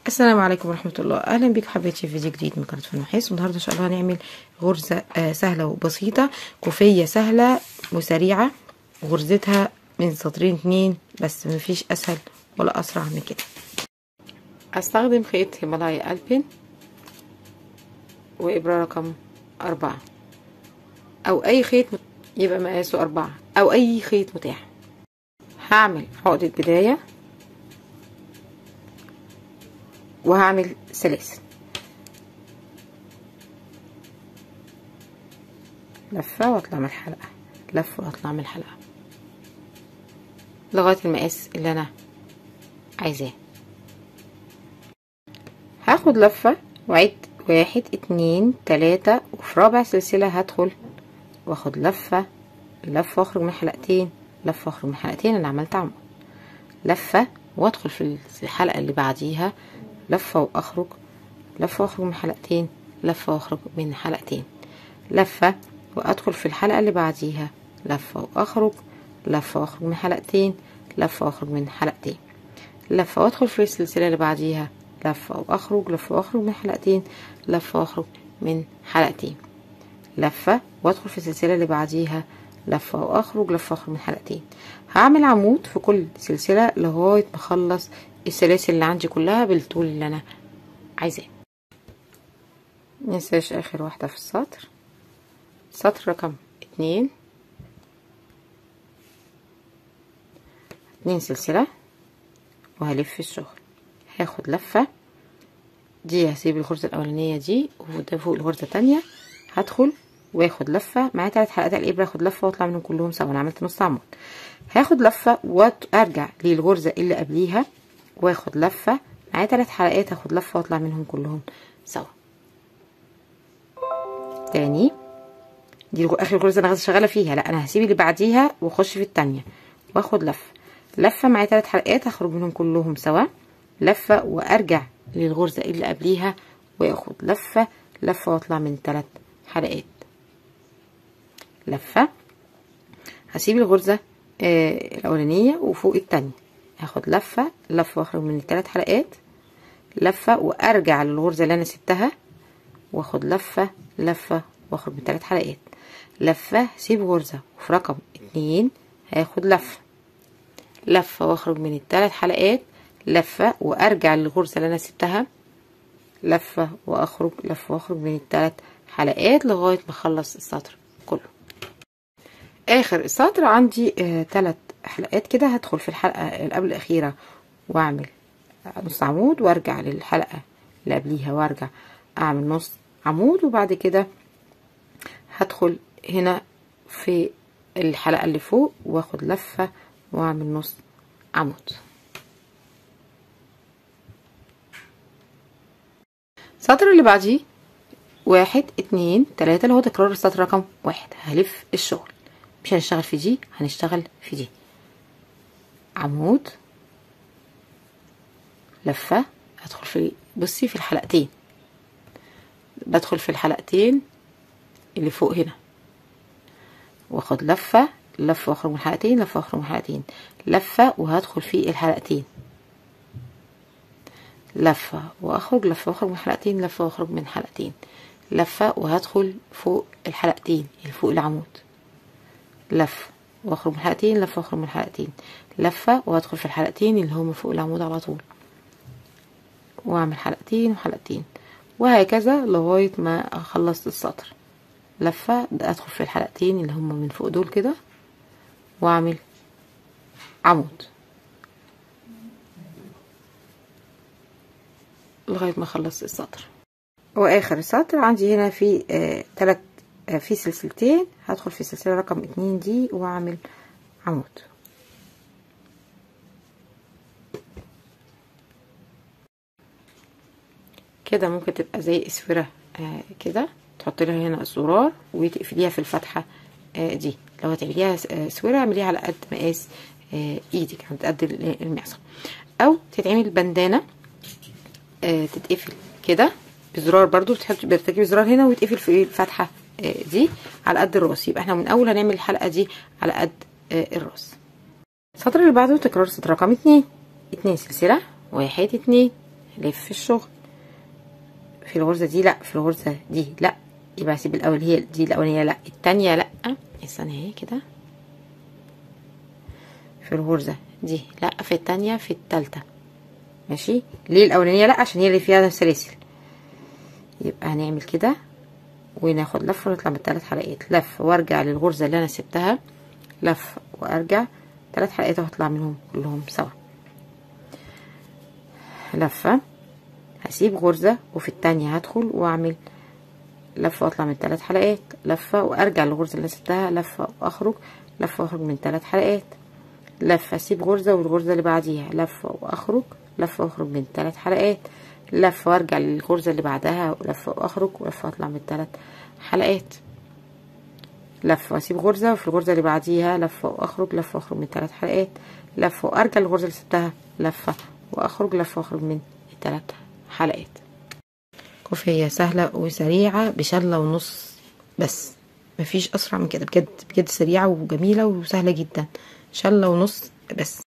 السلام عليكم ورحمة الله أهلا بك حبيبتي في فيديو جديد من قناة فنحيس والنهاردة إن شاء الله هنعمل غرزة آه سهلة وبسيطة كوفية سهلة وسريعة غرزتها من سطرين اتنين بس مفيش أسهل ولا أسرع من كده أستخدم خيط هيمالايا ألبين وإبرة رقم أربعة أو أي خيط يبقى مقاسه أربعة أو أي خيط متاح هعمل عقدة بداية وهعمل سلاسل لفة واطلع من الحلقة لفة واطلع من الحلقة لغاية المقاس اللي انا عايزاه هاخد لفة وعد واحد اتنين تلاتة وفي رابع سلسلة هدخل واخد لفة لفة واخرج من حلقتين لفة واخرج من حلقتين انا عملت عمود لفة وادخل في الحلقة اللي بعديها لفة واخرج لفة واخرج من حلقتين لفة واخرج من حلقتين لفة وادخل في الحلقة اللي بعديها لفة واخرج لفة واخرج من حلقتين لفة واخرج من حلقتين لفة وادخل في السلسلة اللي بعديها لفة واخرج لفة واخرج من حلقتين لفة واخرج من حلقتين لفة وادخل في السلسلة اللي بعديها لفة واخرج لفة واخرج من حلقتين هعمل عمود في كل سلسلة لغاية ما اخلص السلاسل اللي عندي كلها بالطول اللي انا عايزاه مننساش اخر واحدة في السطر سطر رقم اتنين اتنين سلسلة وهلف الشغل هاخد لفة دي هسيب الغرزة الاولانية دي وده فوق الغرزة التانية هدخل واخد لفة معايا تلات حلقات على الابرة اخد لفة واطلع منهم كلهم سوا انا عملت نص عمود هاخد لفة وارجع للغرزة اللي قبليها واخد لفة معايا تلات حلقات هاخد لفة واطلع منهم كلهم سوا تاني دي اخر غرزة انا شغالة فيها لا انا هسيب اللي بعديها واخش في التانية واخد لفة لفة معايا تلات حلقات هخرج منهم كلهم سوا لفة وارجع للغرزة اللي قبليها واخد لفة لفة واطلع من تلات حلقات لفة هسيب الغرزة آه الاولانية وفوق التانية هاخد لفة لفة واخرج من التلات حلقات لفة وارجع للغرزة اللي انا سبتها واخد لفة لفة واخرج من تلات حلقات لفة سيب غرزة وفي رقم اتنين هاخد لفة لفة واخرج من التلات حلقات لفة وارجع للغرزة اللي انا سبتها لفة واخرج لفة واخرج من التلات حلقات لغاية ما اخلص السطر كله اخر السطر عندي آه تلات حلقات كده هدخل في الحلقة اللي قبل الاخيرة واعمل نص عمود وارجع للحلقة اللي قبليها وارجع اعمل نص عمود وبعد كده هدخل هنا في الحلقة اللي فوق واخد لفة واعمل نص عمود السطر اللي بعديه واحد اتنين تلاتة اللي هو تكرار السطر رقم واحد هلف الشغل مش هنشتغل في دي هنشتغل في دي عمود لفة هدخل في بصي في الحلقتين بدخل في الحلقتين اللي فوق هنا واخد لفة لفة واخرج من حلقتين لفة واخرج من حلقتين لفة وهدخل في الحلقتين لفة واخرج لفة واخرج من حلقتين لفة واخرج من حلقتين لفة وهدخل فوق الحلقتين اللي فوق العمود لفة واخرج من حلقتين لفة واخرج من حلقتين لفة وهدخل في الحلقتين اللي هم فوق العمود على طول واعمل حلقتين وحلقتين وهكذا لغاية ما اخلص السطر لفة ادخل في الحلقتين اللي هم من فوق دول كده واعمل عمود لغاية ما اخلص السطر واخر السطر عندي هنا في آه تلات آه في سلسلتين هدخل في السلسلة رقم اتنين دي واعمل عمود كده ممكن تبقى زي اسورة آه كده تحط لها هنا الزرار وتقفليها في الفتحة آه دي لو هتعمليها اسورة اعمليها على قد مقاس آه ايدك على قد المعصم او تتعمل بندانة آه تتقفل كده بزرار برضو بتحطي بتركبي زرار هنا ويتقفل في الفتحة آه دي على قد الراس يبقى احنا من اول هنعمل الحلقة دي على قد آه الراس السطر اللي بعده تكرار سطر رقم اتنين اتنين سلسلة واحد اتنين لف الشغل في الغرزة دي لا في الغرزة دي لا يبقى هسيب الاول هي دي الاولانية لا التانية لا استنى اهي كده في الغرزة دي لا في التانية في التالتة ماشي ليه الاولانية لا عشان هي اللي فيها سلاسل يبقى هنعمل كده وناخد لفه ونطلع من الثلاث حلقات لف وارجع للغرزه اللي انا سبتها لف وارجع ثلاث حلقات وهطلع منهم كلهم سوا لفه هسيب غرزه وفي التانية هدخل واعمل لفه واطلع من ثلاث حلقات لفه وارجع للغرزه اللي سبتها لفه واخرج لفه واخرج من ثلاث حلقات لفه اسيب غرزه والغرزه اللي بعديها لفه واخرج لفه واخرج من ثلاث حلقات لفه وارجع للغرزه اللي بعدها لفه واخرج ولفه واطلع من ثلاث حلقات لفه واسيب غرزه وفي الغرزه اللي بعديها لفه واخرج لفه واخرج من ثلاث حلقات لفه وارجع للغرزه اللي سبتها لفه واخرج لفه واخرج من ثلاث حلقات كوفيه سهله وسريعه بشله ونص بس مفيش اسرع من كده بجد بجد سريعه وجميله وسهله جدا شله ونص بس